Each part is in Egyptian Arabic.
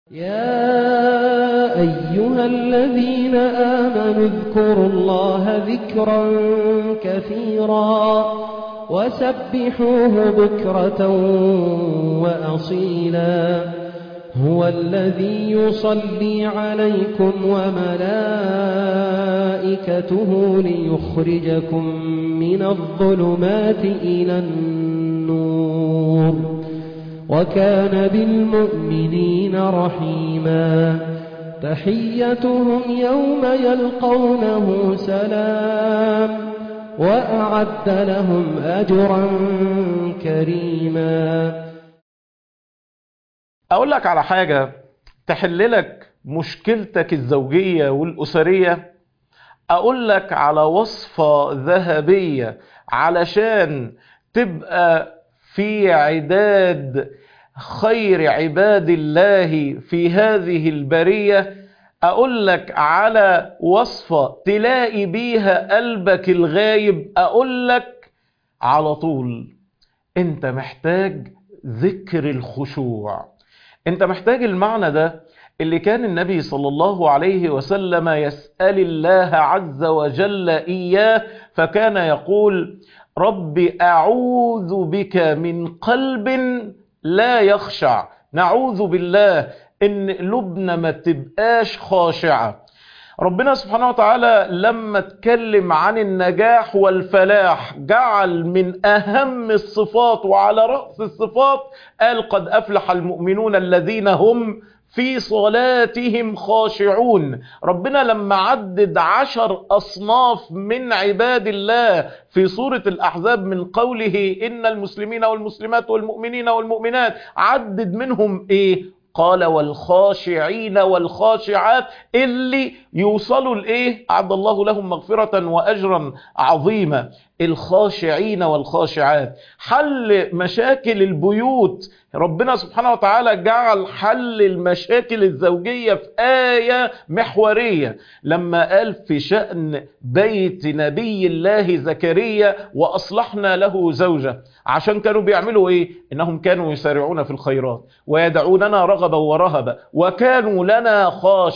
يا أيها الذين آمنوا اذكروا الله ذكرا كثيرا وسبحوه بكرة وأصيلا هو الذي يصلي عليكم وملائكته ليخرجكم من الظلمات إلى النور وكان بالمؤمنين رحيما تحيتهم يوم يلقونه سلام وأعد لهم أجرا كريما أقول لك على حاجة تحللك مشكلتك الزوجية والأسرية أقول لك على وصفة ذهبية علشان تبقى في عداد خير عباد الله في هذه البرية أقول لك على وصفة تلاقي بيها قلبك الغايب أقول لك على طول أنت محتاج ذكر الخشوع أنت محتاج المعنى ده اللي كان النبي صلى الله عليه وسلم يسأل الله عز وجل إياه فكان يقول رب أعوذ بك من قلب لا يخشع نعوذ بالله إن قلوبنا ما تبقاش خاشعة ربنا سبحانه وتعالى لما اتكلم عن النجاح والفلاح جعل من أهم الصفات وعلى رأس الصفات قال قد أفلح المؤمنون الذين هم في صلاتهم خاشعون ربنا لما عدد عشر أصناف من عباد الله في سورة الأحزاب من قوله إن المسلمين والمسلمات والمؤمنين والمؤمنات عدد منهم إيه قال والخاشعين والخاشعات اللي يوصلوا لإيه أعد الله لهم مغفرة وأجرا عظيما الخاشعين والخاشعات حل مشاكل البيوت ربنا سبحانه وتعالى جعل حل المشاكل الزوجية في آية محورية لما قال في شأن بيت نبي الله زكريا وأصلحنا له زوجة عشان كانوا بيعملوا ايه انهم كانوا يسارعون في الخيرات ويدعوننا رغبا ورهبا وكانوا لنا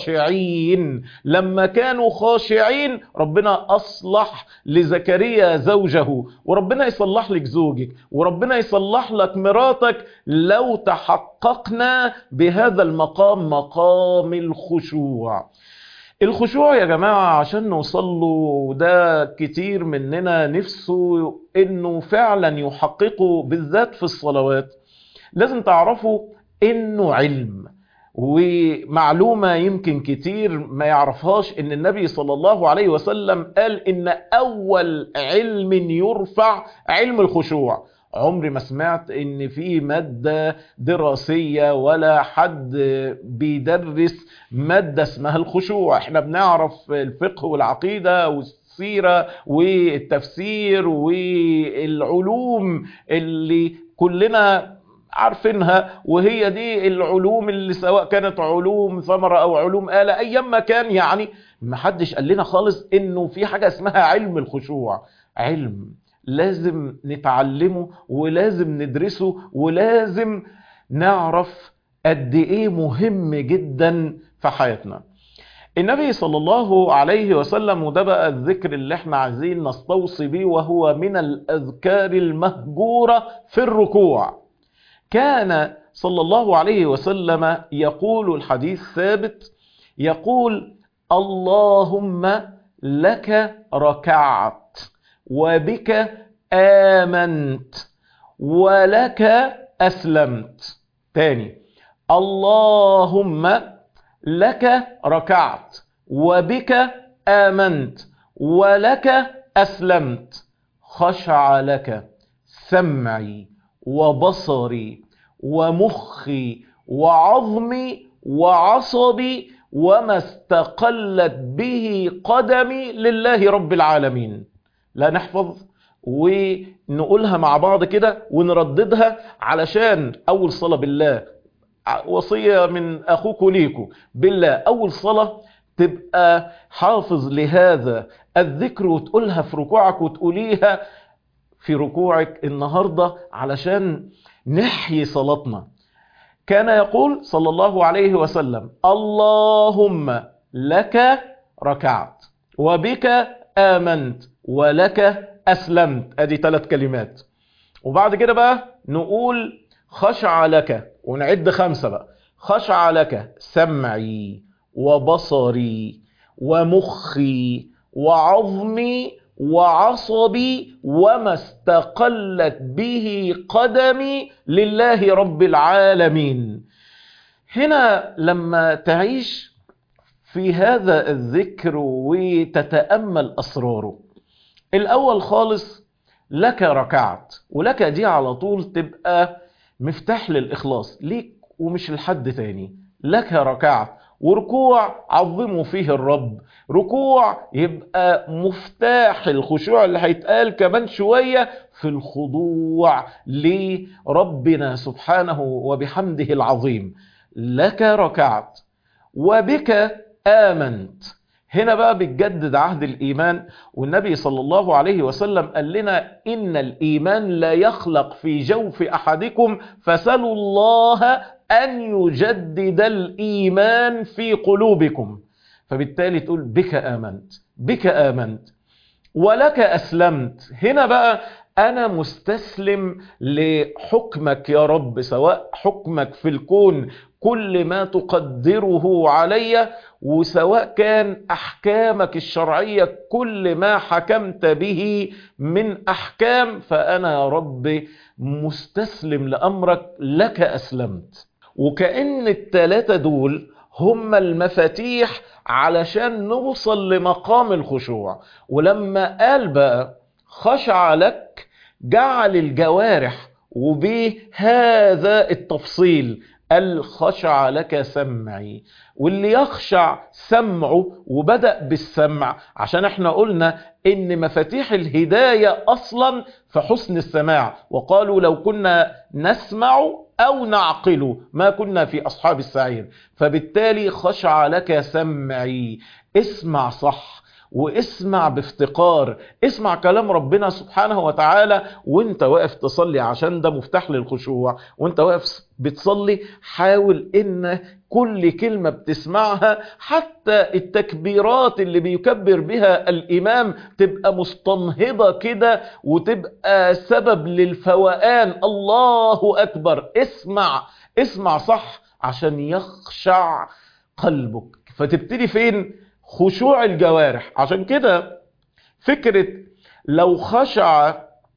خاشعين لما كانوا خاشعين ربنا اصلح لزكريا زوجه وربنا يصلح لك زوجك وربنا يصلح لك مراتك لو تحققنا بهذا المقام مقام الخشوع الخشوع يا جماعة عشان نوصل له ده كتير مننا نفسه انه فعلا يحققه بالذات في الصلوات لازم تعرفوا انه علم ومعلومة يمكن كتير ما يعرفهاش ان النبي صلى الله عليه وسلم قال ان اول علم يرفع علم الخشوع عمري ما سمعت ان في مادة دراسية ولا حد بيدرس مادة اسمها الخشوع احنا بنعرف الفقه والعقيدة والسيرة والتفسير والعلوم اللي كلنا عارفينها وهي دي العلوم اللي سواء كانت علوم ثمرة او علوم آلة ايام ما كان يعني ما حدش قال لنا خالص انه في حاجة اسمها علم الخشوع علم لازم نتعلمه ولازم ندرسه ولازم نعرف قد ايه مهم جدا في حياتنا النبي صلى الله عليه وسلم وده بقى الذكر اللي احنا عايزين نستوصي بيه وهو من الاذكار المهجورة في الركوع كان صلى الله عليه وسلم يقول الحديث ثابت يقول اللهم لك ركعت وبك آمنت ولك أسلمت تاني اللهم لك ركعت وبك آمنت ولك أسلمت خشع لك سمعي وبصري ومخي وعظمي وعصبي وما استقلت به قدمي لله رب العالمين لا نحفظ ونقولها مع بعض كده ونرددها علشان أول صلاة بالله وصية من أخوك ليكو بالله أول صلاة تبقى حافظ لهذا الذكر وتقولها في ركوعك وتقوليها في ركوعك النهاردة علشان نحيي صلاتنا كان يقول صلى الله عليه وسلم اللهم لك ركعت وبك آمنت ولك أسلمت ادي ثلاث كلمات وبعد كده بقى نقول خشع لك ونعد خمسة بقى خشع لك سمعي وبصري ومخي وعظمي وعصبي وما استقلت به قدمي لله رب العالمين هنا لما تعيش في هذا الذكر وتتأمل أسراره الأول خالص لك ركعت ولك دي على طول تبقى مفتاح للإخلاص ليك ومش لحد تاني لك ركعت وركوع عظموا فيه الرب ركوع يبقى مفتاح الخشوع اللي هيتقال كمان شوية في الخضوع لربنا سبحانه وبحمده العظيم لك ركعت وبك آمنت هنا بقى بتجدد عهد الإيمان والنبي صلى الله عليه وسلم قال لنا إن الإيمان لا يخلق في جوف أحدكم فسلوا الله أن يجدد الإيمان في قلوبكم فبالتالي تقول بك آمنت بك آمنت ولك أسلمت هنا بقى أنا مستسلم لحكمك يا رب سواء حكمك في الكون كل ما تقدره علي وسواء كان أحكامك الشرعية كل ما حكمت به من أحكام فأنا يا رب مستسلم لأمرك لك أسلمت وكأن التلاتة دول هم المفاتيح علشان نوصل لمقام الخشوع ولما قال بقى خشع لك جعل الجوارح وبهذا التفصيل قال خشع لك سمعي واللي يخشع سمعه وبدأ بالسمع عشان احنا قلنا ان مفاتيح الهداية اصلا في حسن السماع وقالوا لو كنا نسمع او نعقل ما كنا في اصحاب السعير فبالتالي خشع لك سمعي اسمع صح واسمع بافتقار اسمع كلام ربنا سبحانه وتعالى وانت واقف تصلي عشان ده مفتاح للخشوع وانت واقف بتصلي حاول ان كل كلمة بتسمعها حتى التكبيرات اللي بيكبر بها الإمام تبقى مستنهضة كده وتبقى سبب للفوقان الله أكبر اسمع اسمع صح عشان يخشع قلبك فتبتدي فين خشوع الجوارح عشان كده فكرة لو خشع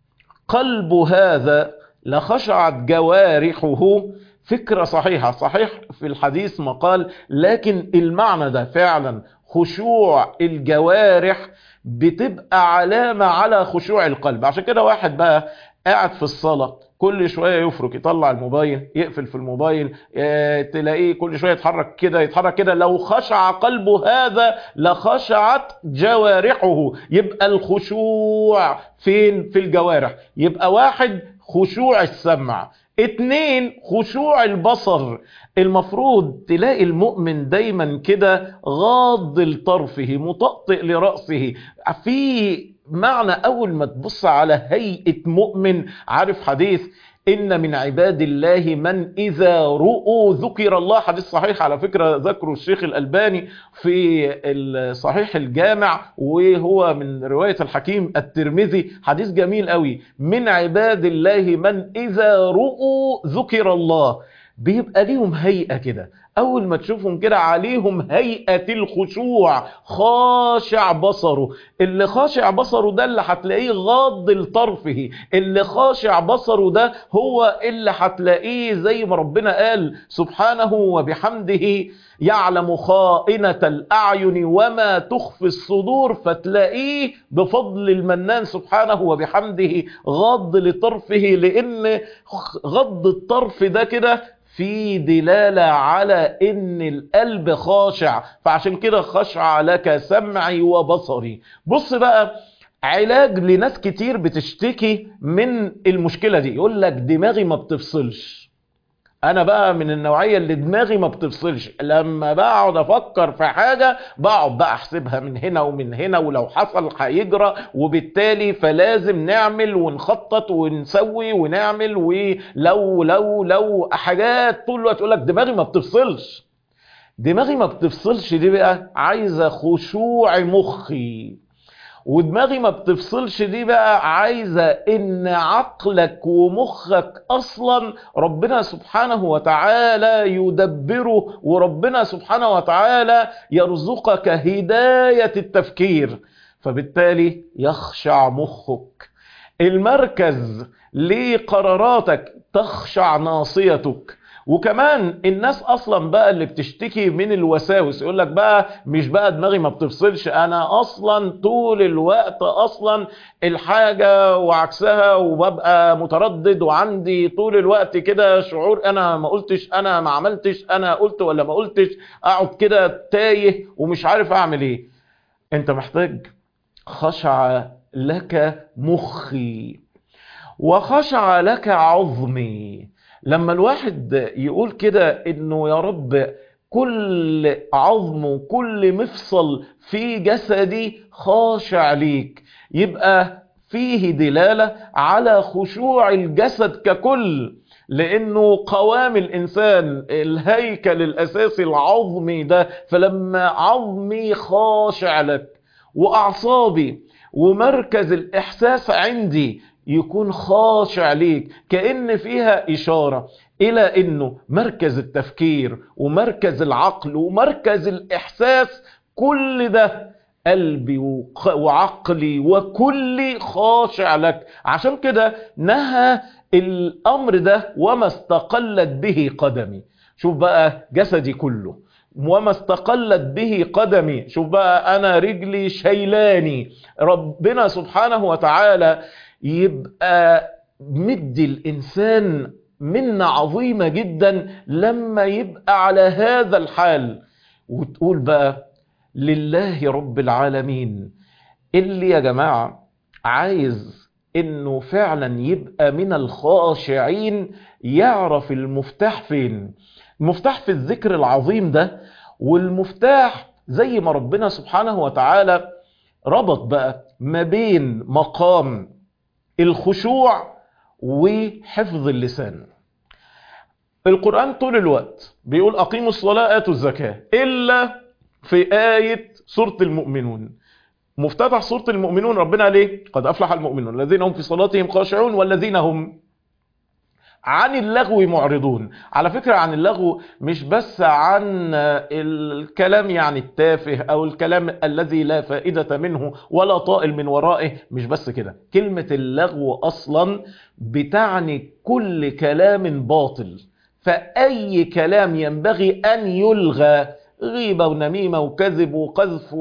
قلب هذا لخشعت جوارحه فكرة صحيحة صحيح في الحديث مقال لكن المعنى ده فعلا خشوع الجوارح بتبقى علامة على خشوع القلب عشان كده واحد بقى قاعد في الصلاة كل شوية يفرك يطلع الموبايل يقفل في الموبايل اه تلاقيه كل شوية يتحرك كده يتحرك كده لو خشع قلبه هذا لخشعت جوارحه يبقى الخشوع فين في الجوارح يبقى واحد خشوع السمع اتنين خشوع البصر المفروض تلاقي المؤمن دايما كده غاض لطرفه مطأطئ لرأسه في معنى اول ما تبص على هيئة مؤمن عارف حديث إن من عباد الله من إذا رؤوا ذكر الله حديث صحيح على فكرة ذكره الشيخ الألباني في الصحيح الجامع وهو من رواية الحكيم الترمذي حديث جميل قوي من عباد الله من إذا رؤوا ذكر الله بيبقى ليهم هيئة كده اول ما تشوفهم كده عليهم هيئة الخشوع خاشع بصره اللي خاشع بصره ده اللي هتلاقيه غاض لطرفه اللي خاشع بصره ده هو اللي هتلاقيه زي ما ربنا قال سبحانه وبحمده يعلم خائنة الأعين وما تخفي الصدور فتلاقيه بفضل المنان سبحانه وبحمده غض لطرفه لأن غض الطرف ده كده في دلالة على ان القلب خاشع فعشان كده خشع لك سمعي وبصري بص بقى علاج لناس كتير بتشتكي من المشكلة دي يقول لك دماغي ما بتفصلش انا بقى من النوعيه اللي دماغي ما بتفصلش لما بقعد افكر في حاجه بقعد بقى احسبها من هنا ومن هنا ولو حصل هيجرى وبالتالي فلازم نعمل ونخطط ونسوي ونعمل ولو لو لو حاجات طول الوقت يقول لك دماغي ما بتفصلش دماغي ما بتفصلش دي بقى عايزه خشوع مخي ودماغي ما بتفصلش دي بقى عايزة ان عقلك ومخك اصلا ربنا سبحانه وتعالى يدبره وربنا سبحانه وتعالى يرزقك هداية التفكير فبالتالي يخشع مخك المركز لقراراتك تخشع ناصيتك وكمان الناس اصلا بقى اللي بتشتكي من الوساوس يقول لك بقى مش بقى دماغي ما بتفصلش انا اصلا طول الوقت اصلا الحاجة وعكسها وببقى متردد وعندي طول الوقت كده شعور انا ما قلتش انا ما عملتش انا قلت ولا ما قلتش اقعد كده تايه ومش عارف اعمل ايه انت محتاج خشع لك مخي وخشع لك عظمي لما الواحد يقول كده انه يا رب كل عظم وكل مفصل في جسدي خاشع ليك يبقى فيه دلالة على خشوع الجسد ككل لانه قوام الانسان الهيكل الاساسي العظمي ده فلما عظمي خاشع لك واعصابي ومركز الاحساس عندي يكون خاشع ليك كأن فيها إشارة إلى أنه مركز التفكير ومركز العقل ومركز الإحساس كل ده قلبي وعقلي وكلي خاشع لك عشان كده نهى الأمر ده وما استقلت به قدمي شوف بقى جسدي كله وما استقلت به قدمي شوف بقى أنا رجلي شيلاني ربنا سبحانه وتعالى يبقى مدي الإنسان منة عظيمة جدا لما يبقى على هذا الحال وتقول بقى لله رب العالمين اللي يا جماعة عايز انه فعلا يبقى من الخاشعين يعرف المفتاح فين المفتاح في الذكر العظيم ده والمفتاح زي ما ربنا سبحانه وتعالى ربط بقى ما بين مقام الخشوع وحفظ اللسان القرآن طول الوقت بيقول أقيموا الصلاة آتوا الزكاة إلا في آية سورة المؤمنون مفتتح سورة المؤمنون ربنا عليه قد أفلح المؤمنون الذين هم في صلاتهم خاشعون والذين هم عن اللغو معرضون على فكرة عن اللغو مش بس عن الكلام يعني التافه او الكلام الذي لا فائدة منه ولا طائل من ورائه مش بس كده كلمة اللغو اصلا بتعني كل كلام باطل فاي كلام ينبغي ان يلغى غيبة ونميمة وكذب وقذف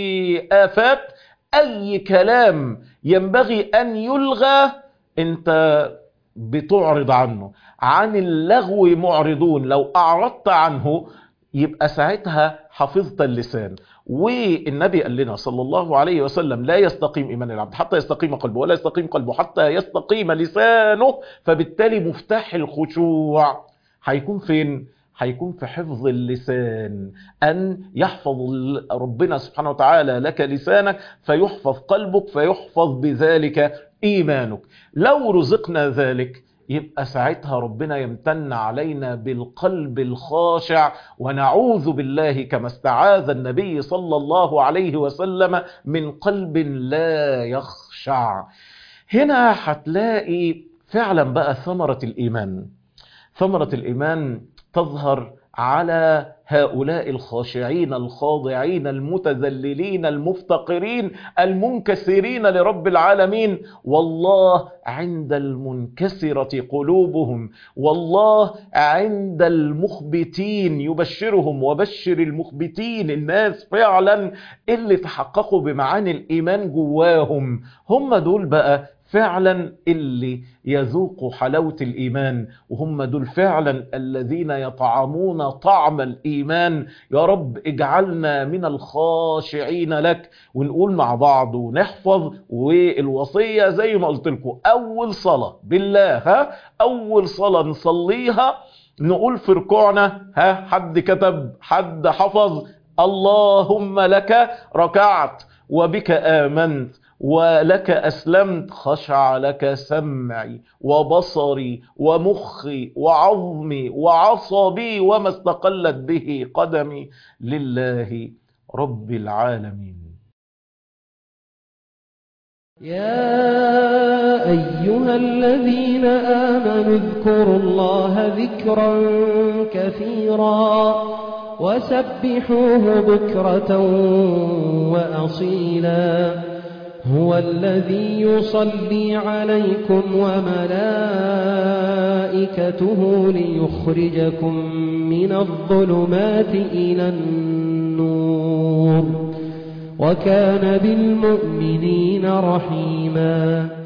وآفات اي كلام ينبغي ان يلغى انت بتعرض عنه عن اللغو معرضون لو أعرضت عنه يبقى ساعتها حفظت اللسان والنبي قال لنا صلى الله عليه وسلم لا يستقيم إيمان العبد حتى يستقيم قلبه ولا يستقيم قلبه حتى يستقيم لسانه فبالتالي مفتاح الخشوع هيكون فين؟ هيكون في حفظ اللسان أن يحفظ ربنا سبحانه وتعالى لك لسانك فيحفظ قلبك فيحفظ بذلك إيمانك لو رزقنا ذلك يبقى ساعتها ربنا يمتن علينا بالقلب الخاشع ونعوذ بالله كما استعاذ النبي صلى الله عليه وسلم من قلب لا يخشع هنا هتلاقي فعلا بقى ثمرة الإيمان ثمرة الإيمان تظهر على هؤلاء الخاشعين الخاضعين المتذللين المفتقرين المنكسرين لرب العالمين والله عند المنكسرة قلوبهم والله عند المخبتين يبشرهم وبشر المخبتين الناس فعلا اللي تحققوا بمعاني الإيمان جواهم هم دول بقى فعلا اللي يذوقوا حلاوة الإيمان وهم دول فعلا الذين يطعمون طعم الإيمان يا رب اجعلنا من الخاشعين لك ونقول مع بعض ونحفظ والوصية زي ما قلت لكم أول صلاة بالله ها أول صلاة نصليها نقول في ركوعنا ها حد كتب حد حفظ اللهم لك ركعت وبك آمنت ولك أسلمت خشع لك سمعي وبصري ومخي وعظمي وعصبي وما استقلت به قدمي لله رب العالمين يا أيها الذين آمنوا اذكروا الله ذكرا كثيرا وسبحوه بكرة وأصيلا هو الذي يصلي عليكم وملائكته ليخرجكم من الظلمات إلى النور وكان بالمؤمنين رحيما